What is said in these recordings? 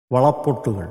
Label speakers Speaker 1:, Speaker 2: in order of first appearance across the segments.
Speaker 1: വളപ്പൊട്ടുകൾ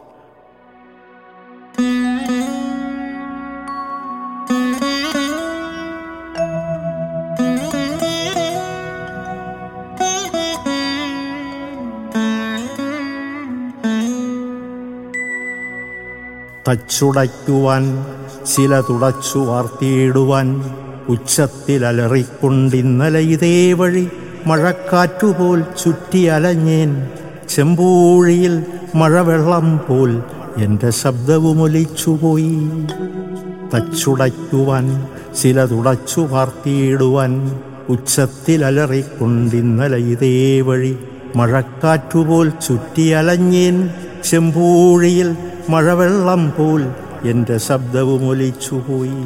Speaker 1: തച്ചുടയ്ക്കുവാൻ ചില തുടച്ചു വാർത്തിയിടുവാൻ ഉച്ചത്തിലലറിക്കൊണ്ടിന്നലെ ഇതേ വഴി മഴക്കാറ്റുപോൽ ചുറ്റി അലഞ്ഞേൻ ചെമ്പൂഴിയിൽ മഴവെള്ളം പോൽ എൻ്റെ ശബ്ദവുമൊലിച്ചുപോയി തച്ചുടയ്ക്കുവാൻ ചില തുടച്ചു വാർത്തിയിടുവാൻ ഉച്ചത്തിലലറിക്കൊണ്ടിന്നലെ ഇതേ വഴി മഴക്കാറ്റുപോൽ ചുറ്റി അലഞ്ഞേൻ ചെമ്പൂഴിയിൽ മഴവെള്ളം പോൽ എൻ്റെ ശബ്ദവുമൊലിച്ചുപോയി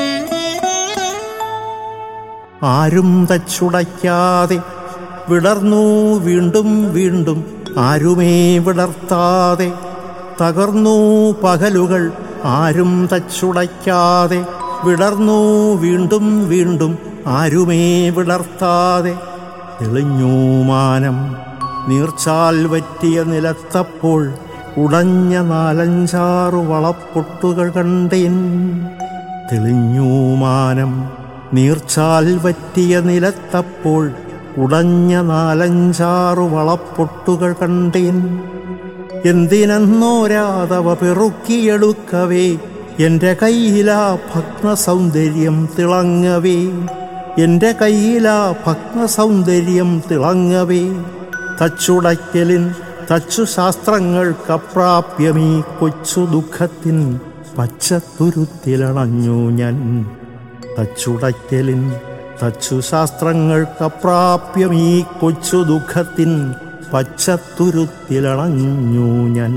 Speaker 1: ആരും തച്ചുടയ്ക്കാതെ വിടർന്നു വീണ്ടും വീണ്ടും ആരുമേ വിടർത്താതെ തകർന്നു പകലുകൾ ആരും തച്ചുടയ്ക്കാതെ വിടർന്നു വീണ്ടും വീണ്ടും ആരുമേ വിടർത്താതെ തെളിഞ്ഞു മാനം നീർച്ചാൽ വറ്റിയ നിലത്തപ്പോൾ ഉടഞ്ഞ നാലഞ്ചാറു വളപ്പൊട്ടുകൾ കണ്ടേൻ തെളിഞ്ഞു മാനം നീർച്ചാൽ വറ്റിയ നിലത്തപ്പോൾ ഉടഞ്ഞ നാലഞ്ചാറു വളപ്പൊട്ടുകൾ കണ്ടേൻ എന്തിനെന്നോരാതവ പെറുക്കിയെടുക്കവേ എൻ്റെ കയ്യിലാ ഭഗ്ന സൗന്ദര്യം തിളങ്ങവേ എൻ്റെ കയ്യിലാ ഭഗ്ന സൗന്ദര്യം തിളങ്ങവേ തച്ചുടയ്ക്കലിൻ തച്ചു ശാസ്ത്രങ്ങൾക്കപ്രാപ്യമീ കൊച്ചു ദുഃഖത്തിൻ പച്ചത്തുരുത്തിലണഞ്ഞു ഞാൻ തച്ചുടയ്ക്കലിൻ തച്ചു ശാസ്ത്രങ്ങൾക്കപ്രാപ്യമീ കൊച്ചു ദുഃഖത്തിൻ പച്ചത്തുരുത്തിലണഞ്ഞു ഞാൻ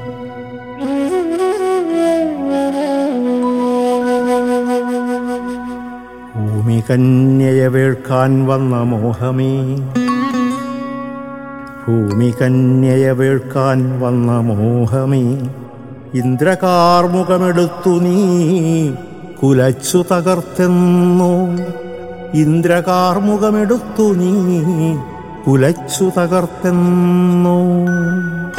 Speaker 1: ഭൂമി കന്യയെ വേൾക്കാൻ വന്ന മോഹമേ ഭൂമി കന്യയെ വേൾക്കാൻ വന്ന മോഹമേ ഇന്ദ്രകാർമുഖമെടുത്തു നീ കുലച്ചു തകർത്തെന്നോ ഇന്ദ്രകാർമുഖമെടുത്തു നീ കുലച്ചു തകർത്തെന്നോ